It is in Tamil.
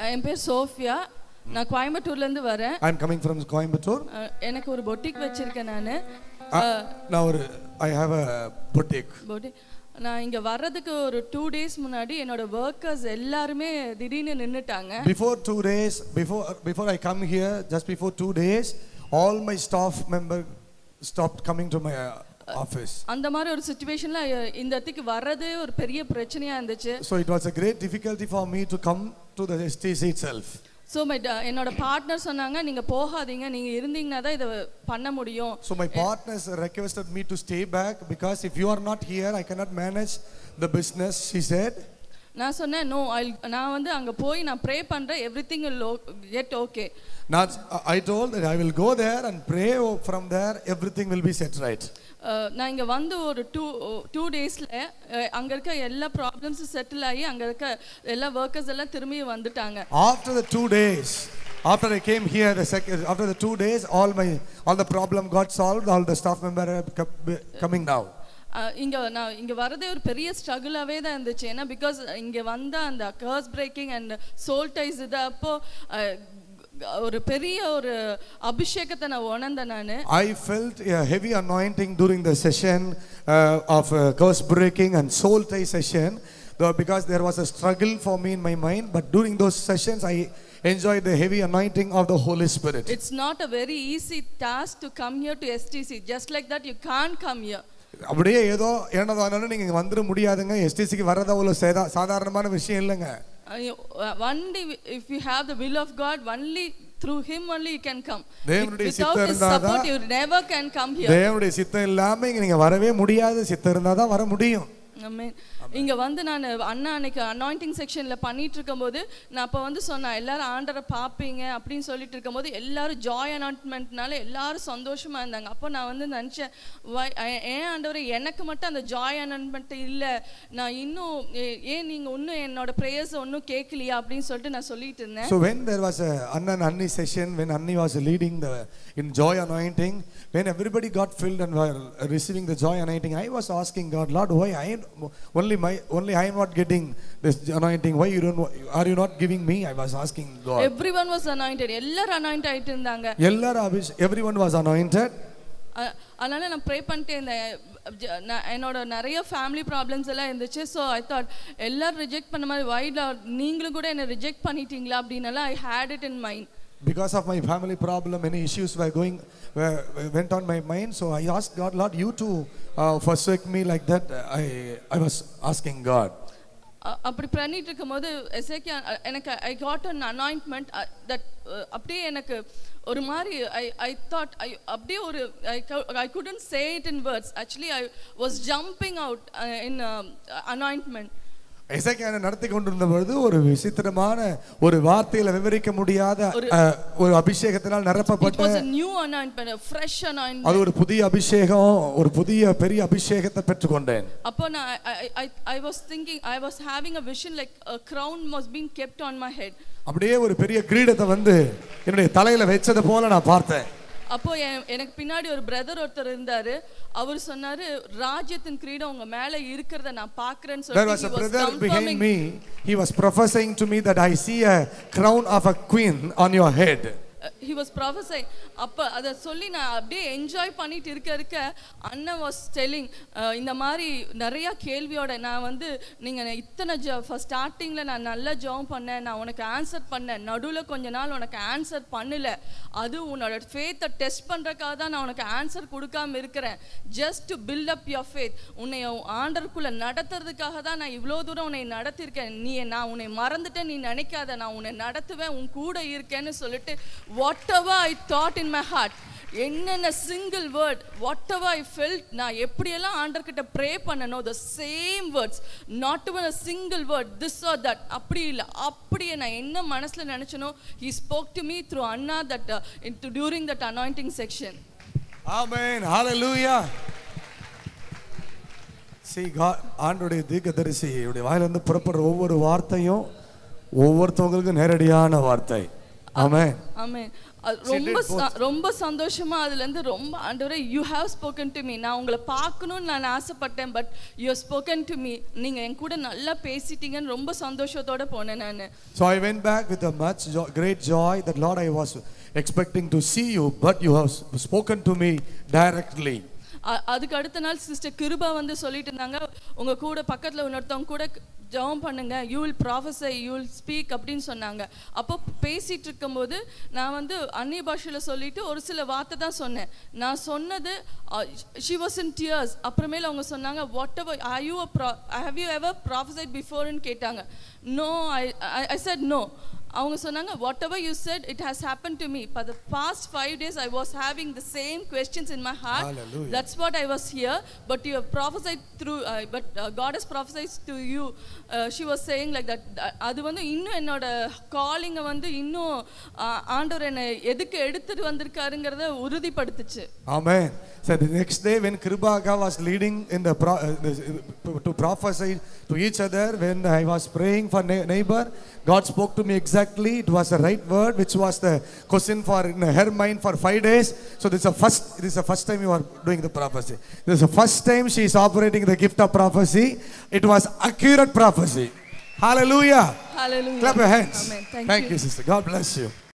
என் பேர் சோஃபியா நான் கோயம்புத்தூர்லேருந்து வரேன் I'm coming from Coimbatore. அஹ், எனக்கு ஒரு பொட்டிக் வச்சிருக்கேன் நான் Uh, now I have a boutique. Boutique நான் இங்கே வர்றதுக்கு ஒரு டூ டேஸ் முன்னாடி என்னோட ஒர்க்கர்ஸ் எல்லாருமே திடீர்னு நின்றுட்டாங்க Before two days, before before I come here, just before two days, all my staff member stopped coming to my uh, office. அந்த மாதிரி ஒரு சுச்சுவேஷனில் இந்த இடத்துக்கு வர்றதே ஒரு பெரிய பிரச்சனையாக இருந்துச்சு So it was a great difficulty for me to come to the STC itself. So my என்னோட பார்ட்னர் சொன்னாங்க நீங்கள் போகாதீங்க நீங்கள் இருந்தீங்கன்னா தான் இதை பண்ண முடியும் So my partners requested me to stay back because if you are not here, I cannot manage the business. She said. நான் சொன்னேன் நோ ஐ நான் வந்து அங்கே போய் நான் ப்ரே பண்ணுறேன் everything get okay Not, I told that I will go there and pray from there. Everything will be set right. அஹ் நான் இங்கே வந்து ஒரு டூ டூ டேஸில் அங்கே இருக்க எல்லா ப்ராப்ளம்ஸும் செட்டில் ஆகி அங்கே இருக்க எல்லா ஒர்க்கர்ஸ் எல்லாம் திரும்பி வந்துட்டாங்க After the two days, after I came here, the second, after the two days, all my all the problem got solved. All the staff member are co- coming now. இங்கே நான் இங்கே வரதே ஒரு பெரிய ஸ்ட்ரகிளாகவே தான் இருந்துச்சு ஏன்னா பிகாஸ் இங்கே வந்த அந்த curse breaking and soul ties இது அப்போ அஹ், ஒரு பெரிய ஒரு அபிஷேகத்தை நான் உணர்ந்தேன் நான் I felt a heavy anointing during the session uh, of uh, curse breaking and soul tie session, though because there was a struggle for me in my mind. But during those sessions, I enjoyed the heavy anointing of the Holy Spirit. It's not a very easy task to come here to STC just like that you can come here அப்படியே ஏதோ ஏனதானு நீங்க இங்க வந்துட முடியாதுங்க எஸ்டிசிக்கு வர்றது அவ்வளவு சேதா- சாதாரணமான விஷயம் இல்லைங்க only if you have the will of God only through him only you can come தேவனுடைய வித்வுட் சித்தம் ஹிஸ் இருந்தாதான் support you never can come here தேவனுடைய சித்தம் இல்லாம இங்க நீங்க வரவே முடியாது சித்தம் இருந்தா தான் வர முடியும் ஆமென் இங்க வந்து நான் அண்ணா அன்னைக்கு அனாயிண்டிங் செக்ஷன்ல பண்ணிட்டு இருக்கும்போது நான் அப்ப வந்து சொன்னேன் எல்லாரும் ஆண்டரை பாப்பீங்க அப்படின்னு சொல்லிட்டு இருக்கும்போது எல்லாரும் ஜாய் அனாயின்மெண்ட்னால எல்லாரும் சந்தோஷமா இருந்தாங்க அப்போ நான் வந்து நினைச்சேன் why- ஏ- ஏன் ஆண்டவரே எனக்கு மட்டும் அந்த ஜாய் அனாயின்மெண்ட் இல்ல நான் இன்னும் ஏ- ஏன் நீங்க இன்னும் என்னோட ப்ரேயர்ஸ் ஒன்றும் கேட்கலையா அப்படின்னு சொல்லிட்டு நான் சொல்லிட்டு இருந்தேன் So when there was a Anna and Anni session, when Anni was leading the in joy anointing, when everybody got filled and were receiving the joy anointing, I was asking God, Lord, why I only my only I am not getting this anointing? Why you don't are you not giving me? I was asking God. Everyone was anointed எல்லாரும் அனாயிண்ட் ஆயிட்டு இருந்தாங்க எல்லாரும் அபிஷ் everyone was anointed. அ- அதனால நான் ப்ரே பண்ணிட்டே இருந்தேன் ஜ- நான் என்னோட நிறைய ஃபேமிலி ப்ராப்ளம்ஸ் எல்லாம் இருந்துச்சு ஸோ ஐ தாட் எல்லாரும் ரிஜெக்ட் பண்ண மாதிரி வைட் நீங்களும் கூட என்னை ரிஜெக்ட் பண்ணிட்டீங்களா அப்படின்னலாம் I hate it in mind Because of my family problem, many issues were going, were, went on my mind. So I asked God, Lord, you too uh, forsake me like that. I, I was asking God. அ- அப்படி பண்ணிட்டு இருக்கும்போது எசேக்கியா அ- எனக்கு I got an anointment that அப்படியே எனக்கு ஒரு மாதிரி ஐ ஐ தாட் ஐ அப்படியே ஒரு I I couldn't say it in words actually I was jumping out in anointment Hezekiah நடத்தி கொண்டிருந்த பொழுது ஒரு விசித்திரமான ஒரு வார்த்தையில விவரிக்க முடியாத அஹ், ஒரு அபிஷேகத்தினால் இட் நிரப்பப்பட்ட was a new anointment fresh anointment அது ஒரு புதிய அபிஷேகம் ஒரு புதிய பெரிய அபிஷேகத்தை பெற்றுக்கொண்டேன் அப்போ நான் I was thinking I was having a vision like crown was being kept on my head அப்படியே ஒரு பெரிய கிரீடத்தை வந்து என்னுடைய தலையில வச்சது போல நான் பார்த்தேன் அப்போ என்- எனக்கு பின்னாடி ஒரு பிரதர் ஒருத்தர் இருந்தாரு அவர் சொன்னாரு ராஜ்யத்தின் கிரீடம் உங்க மேல இருக்கிறத நான் பாக்குறேன்னு There was a சொல்லி brother behind me. He was prophesying to me that I see a crown of a queen on your head. He was prophesy அப்போ அதை சொல்லி நான் அப்படியே என்ஜாய் பண்ணிட்டு இருக்க இருக்க அண்ணன் வாஸ் டெல்லிங் இந்த மாதிரி நிறையா கேள்வியோட நான் வந்து நீங்கள் இத்தனை ஜ ஃபஸ்ட் ஸ்டார்டிங்கில் நான் நல்லா ஜாம் பண்ணேன் நான் உனக்கு ஆன்சர் பண்ணேன் நடுவில் கொஞ்ச நாள் உனக்கு ஆன்சர் பண்ணல அது உன்னோட ஃபேத்தை டெஸ்ட் பண்ணுறக்காக தான் நான் உனக்கு ஆன்சர் கொடுக்காம இருக்கிறேன் just to build up your faith உன்னை ஆண்டருக்குள்ளே நடத்துறதுக்காக தான் நான் இவ்வளோ தூரம் உன்னை நடத்தியிருக்கேன் நீ நான் உன்னை மறந்துட்டேன் நீ நினைக்காத நான் உன்னை நடத்துவேன் உன் கூட இருக்கேன்னு சொல்லிட்டு whatever I thought in my heart என்னென்ன single word whatever I felt நான் எப்படியெல்லாம் ஆண்டர்கிட்ட ப்ரே பண்ணனோ the same words not even a single word this or that அப்படி இல்லை அப்படியே நான் என்ன மனசில் நினச்சனோ he spoke to me through அண்ணா that during that anointing section Amen. Hallelujah. See, God, ஆண்டுடைய தீர்க்கதரிசி இவருடைய வாயிலிருந்து புறப்படுற ஒவ்வொரு வார்த்தையும் ஒவ்வொருத்தவங்களுக்கும் நேரடியான வார்த்தை Amen. ஆமென் அது She ரொம்ப did both. ச- ரொம்ப சந்தோஷமா அதுல இருந்து ரொம்ப ஆண்டவரே you have spoken to me நான் உங்களை பார்க்கணும்னு நான் ஆசைப்பட்டேன் but you spoken to me நீங்க என் கூட நல்லா பேசிட்டீங்கன்னு ரொம்ப சந்தோஷத்தோட போனேன் நான் So I went back with a much jo- great joy that Lord, I was expecting to see you, but you have s- spoken to me directly. அ- அதுக்கு அடுத்த நாள் சிஸ்டர் கிருபா வந்து சொல்லிட்டு இருந்தாங்க உங்க கூட பக்கத்துல இன்னொருத்தவங்க கூட ஜெபம் பண்ணுங்க you will prophesy you will speak அப்படின்னு சொன்னாங்க அப்போ பேசிட்டு இருக்கும்போது நான் வந்து அந்நிய பாஷையில் சொல்லிட்டு ஒரு சில வார்த்தை தான் சொன்னேன் நான் சொன்னது ஷி வாஸ் இன் டியர்ஸ் அப்புறமேல அவங்க சொன்னாங்க whatever I you have you ever prophesied பிஃபோர்னு கேட்டாங்க no I I said no அவங்க சொன்னாங்க whatever you said it has happen to me for the past five days I was having the same questions in my heart Hallelujah. That's what I was here, but you have prophesied through, uh, but uh, God has prophesied to you. Uh, she was saying like that. uh, அது வந்து இன்னும் என்னோட காலிங்கை வந்து இன்னும் uh, ஆண்டவர் என்னை எதுக்கு எடுத்துட்டு வந்திருக்காருங்கிறத உறுதிப்படுத்துச்சு Amen. So the next day, when Kribaga was leading in the, pro- uh, the to prophesy to each other, when I was praying for ne- neighbor, God spoke to me exactly. It was the right word, which was the question for in her mind for five days. So this is the first. This is the first time you are doing the prophecy. This is the first time she is operating the gift of prophecy. It was accurate prophecy. Hallelujah. Hallelujah. Clap your hands. Amen. Thank, Thank you. you, sister. God bless you.